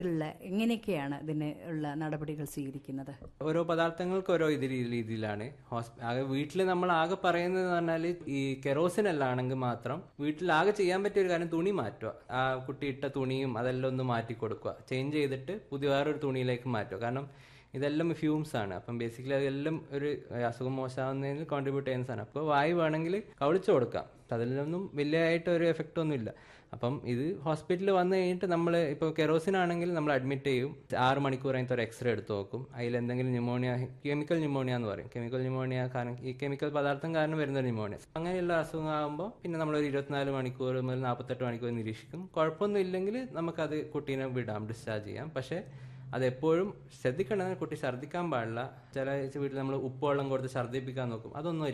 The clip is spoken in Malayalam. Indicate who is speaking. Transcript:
Speaker 1: ഉള്ള എങ്ങനെയൊക്കെയാണ് ഇതിന് ഉള്ള നടപടികൾ സ്വീകരിക്കുന്നത്
Speaker 2: ഓരോ പദാർത്ഥങ്ങൾക്ക് ഓരോ ഇത് രീ- രീതിയിലാണ് ഹോസ്പി ആകെ വീട്ടിൽ നമ്മൾ ആകെ പറയുന്നത് പറഞ്ഞാൽ ഈ കെറോസിൻ എല്ലാം ആണെങ്കിൽ മാത്രം വീട്ടിൽ ആകെ ചെയ്യാൻ പറ്റിയ ഒരു കാര്യം തുണി മാറ്റുക ആ കുട്ടി ഇട്ട തുണിയും അതെല്ലാം ഒന്ന് മാറ്റി കൊടുക്കുക ചേഞ്ച് ചെയ്തിട്ട് പുതിയ വേറൊരു തുണിയിലേക്ക് മാറ്റുക കാരണം ഇതെല്ലാം ഫ്യൂംസ് ആണ് അപ്പം ബേസിക്കലി അതെല്ലാം ഒരു അസുഖം മോശമാവുന്നതിന് കോൺട്രിബ്യൂട്ട് ചെയ്യുന്ന സാധനം അപ്പോൾ വായു വേണമെങ്കിൽ കവളിച്ചു കൊടുക്കാം അതിലൊന്നും വലിയതായിട്ട് ഒരു എഫക്റ്റ് ഒന്നും ഇല്ല അപ്പം ഇത് ഹോസ്പിറ്റലിൽ വന്നു കഴിഞ്ഞിട്ട് നമ്മൾ ഇപ്പോൾ കെറോസിൻ ആണെങ്കിൽ നമ്മൾ അഡ്മിറ്റ് ചെയ്യും ആറ് മണിക്കൂർ കഴിഞ്ഞിട്ട് ഒരു എക്സ്റേ എടുത്ത് നോക്കും അതിൽ എന്തെങ്കിലും ന്യൂമോണിയ കെമിക്കൽ ന്യൂമോണിയ എന്ന് പറയും കെമിക്കൽ ന്യൂമോണിയ കാരണം ഈ കെമിക്കൽ പദാർത്ഥം കാരണം വരുന്ന ന്യൂമോണിയ അങ്ങനെയുള്ള അസുഖമാകുമ്പോൾ പിന്നെ നമ്മൾ ഒരു ഇരുപത്തിനാല് മണിക്കൂർ മുതൽ നാൽപ്പത്തെട്ട് മണിക്കൂർ നിരീക്ഷിക്കും കുഴപ്പമൊന്നും ഇല്ലെങ്കിൽ നമുക്കത് കുട്ടീനെ വിടാം ഡിസ്ചാർജ് ചെയ്യാം പക്ഷേ അതെപ്പോഴും ശ്രദ്ധിക്കേണ്ടത് കുട്ടി ഛർദ്ദിക്കാൻ പാടില്ല ചില വീട്ടിൽ നമ്മൾ ഉപ്പുവെള്ളം കൊടുത്ത് ഛർദ്ദിപ്പിക്കാൻ നോക്കും അതൊന്നും